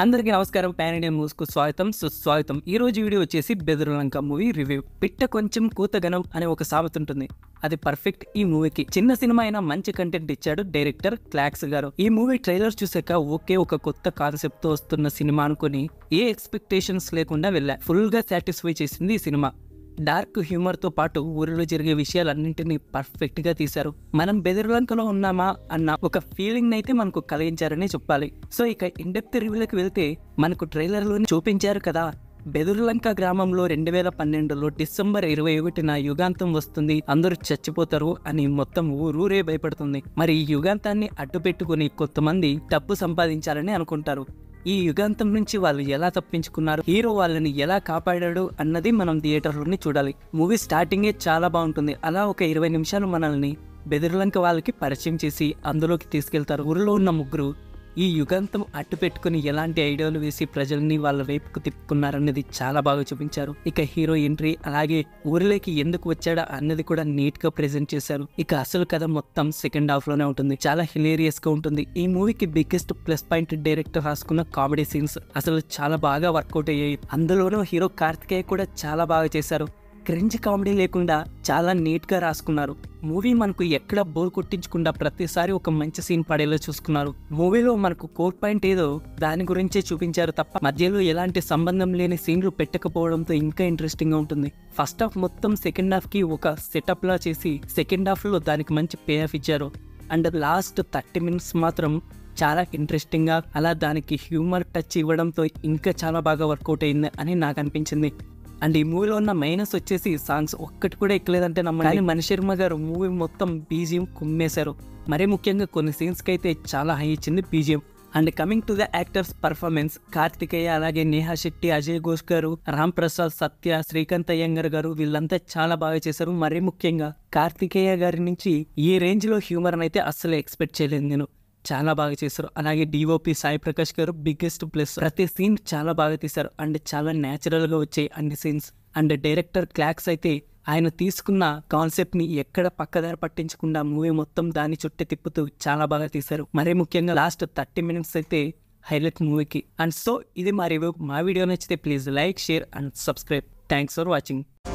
అందరికీ నమస్కారం pan India moves కు స్వాగతం సుస్వాగతం ఈ రోజు వీడియో వచ్చేసి బెదురులంక మూవీ రివ్యూ పిట్ట కొంచెం కూతగనం అనే ఒక సామెత ఉంటుంది అది పర్ఫెక్ట్ ఈ మూవీకి చిన్న సినిమా అయినా మంచి కంటెంట్ ఇచ్చాడు డైరెక్టర్ క్లాక్స్ గారు ఈ మూవీ ట్రైలర్ చూసాక ఓకే ఒక కొత్త కాన్సెప్ట్ తో వస్తున్న సినిమా అనుకుని ఏ ఎక్స్పెక్టేషన్స్ లేకుండా వెళ్ళా ఫుల్ గా సాటిస్ఫై చేసింది ఈ సినిమా డార్క్ హ్యూమర్ తో పాటు ఊరిలో జరిగే విషయాలన్నింటినీ పర్ఫెక్ట్ గా తీశారు మనం బెదిరిలంకలో ఉన్నామా అన్న ఒక ఫీలింగ్ అయితే మనకు కలిగించారని చెప్పాలి సో ఇక ఇండెప్త్ రివ్యూలకు వెళ్తే మనకు ట్రైలర్ లో చూపించారు కదా బెదురులంక గ్రామంలో రెండు వేల పన్నెండులో డిసెంబర్ ఇరవై ఒకటిన యుగాంతం వస్తుంది అందరూ చచ్చిపోతారు అని మొత్తం ఊరూరే భయపడుతుంది మరి ఈ యుగాంతాన్ని అడ్డు పెట్టుకుని కొంతమంది డబ్బు సంపాదించాలని అనుకుంటారు ఈ యుగాంతం నుంచి వాళ్ళు ఎలా తప్పించుకున్నారు హీరో వాళ్ళని ఎలా కాపాడాడు అన్నది మనం థియేటర్లోనే చూడాలి మూవీ స్టార్టింగే చాలా బాగుంటుంది అలా ఒక ఇరవై నిమిషాలు మనల్ని బెదిరిలంక వాళ్ళకి పరిచయం చేసి అందులోకి తీసుకెళ్తారు ఊరిలో ఉన్న ముగ్గురు ఈ యుగాంతం అట్టు పెట్టుకుని ఎలాంటి ఐడియాలు వేసి ప్రజల్ని వాళ్ళ వైపుకు తిప్పుకున్నారన్నది చాలా బాగా చూపించారు ఇక హీరో ఎంట్రీ అలాగే ఊరిలోకి ఎందుకు వచ్చాడా అన్నది కూడా నీట్ గా ప్రెజెంట్ చేశారు ఇక అసలు కథ మొత్తం సెకండ్ హాఫ్ లోనే ఉంటుంది చాలా హిలేరియస్ గా ఉంటుంది ఈ మూవీకి బిగ్గెస్ట్ ప్లస్ పాయింట్ డైరెక్టర్ రాసుకున్న కామెడీ సీన్స్ అసలు చాలా బాగా వర్కౌట్ అయ్యాయి అందులోనూ హీరో కార్తికేయ కూడా చాలా బాగా చేశారు క్రింజ్ కామెడీ లేకుండా చాలా నీట్ గా రాసుకున్నారు మూవీ మనకు ఎక్కడ బోర్ కొట్టించకుండా ప్రతిసారి ఒక మంచి సీన్ పడేలా చూసుకున్నారు మూవీలో మనకు కోర్ పాయింట్ ఏదో దాని గురించే చూపించారు తప్ప మధ్యలో ఎలాంటి సంబంధం లేని సీన్లు పెట్టకపోవడంతో ఇంకా ఇంట్రెస్టింగ్ గా ఉంటుంది ఫస్ట్ హాఫ్ మొత్తం సెకండ్ హాఫ్ కి ఒక సెటప్ లా చేసి సెకండ్ హాఫ్ లో దానికి మంచి పే ఆఫ్ ఇచ్చారు అండ్ లాస్ట్ థర్టీ మినిట్స్ మాత్రం చాలా ఇంట్రెస్టింగ్ గా అలా దానికి హ్యూమర్ టచ్ ఇవ్వడంతో ఇంకా చాలా బాగా వర్కౌట్ అయింది అని నాకు అనిపించింది అండ్ ఈ మూవీలో ఉన్న మైనస్ వచ్చేసి సాంగ్స్ ఒక్కటి కూడా ఎక్కలేదంటే నమ్మ కానీ మణి శర్మ గారు మూవీ మొత్తం బీజిఎం కుమ్మేశారు మరీ ముఖ్యంగా కొన్ని సీన్స్కి అయితే చాలా హై ఇచ్చింది BGM and coming to the actors performance Kartikeya అలాగే నేహా శెట్టి అజయ్ ఘోష్ గారు రామ్ ప్రసాద్ సత్య శ్రీకాంత్ అయ్యంగర్ గారు వీళ్ళంతా చాలా బాగా చేశారు మరీ ముఖ్యంగా కార్తికేయ గారి నుంచి ఈ రేంజ్ లో హ్యూమర్ అయితే అస్సలు ఎక్స్పెక్ట్ చేయలేదు నేను చాలా బాగా చేశారు అలాగే డిఓపి సాయి ప్రకాష్ గారు బిగ్గెస్ట్ ప్లస్ ప్రతి సీన్ చాలా బాగా తీశారు అండ్ చాలా న్యాచురల్ గా వచ్చాయి అన్ని సీన్స్ అండ్ డైరెక్టర్ క్లాక్స్ అయితే ఆయన తీసుకున్న కాన్సెప్ట్ ని ఎక్కడ పక్కదారి పట్టించకుండా మూవీ మొత్తం దాని చుట్టే తిప్పుతూ చాలా బాగా తీశారు మరీ ముఖ్యంగా లాస్ట్ థర్టీ మినిట్స్ అయితే హైలైట్ మూవీకి అండ్ సో ఇది మా రివ్యూ మా వీడియో నచ్చితే please like share and subscribe thanks for watching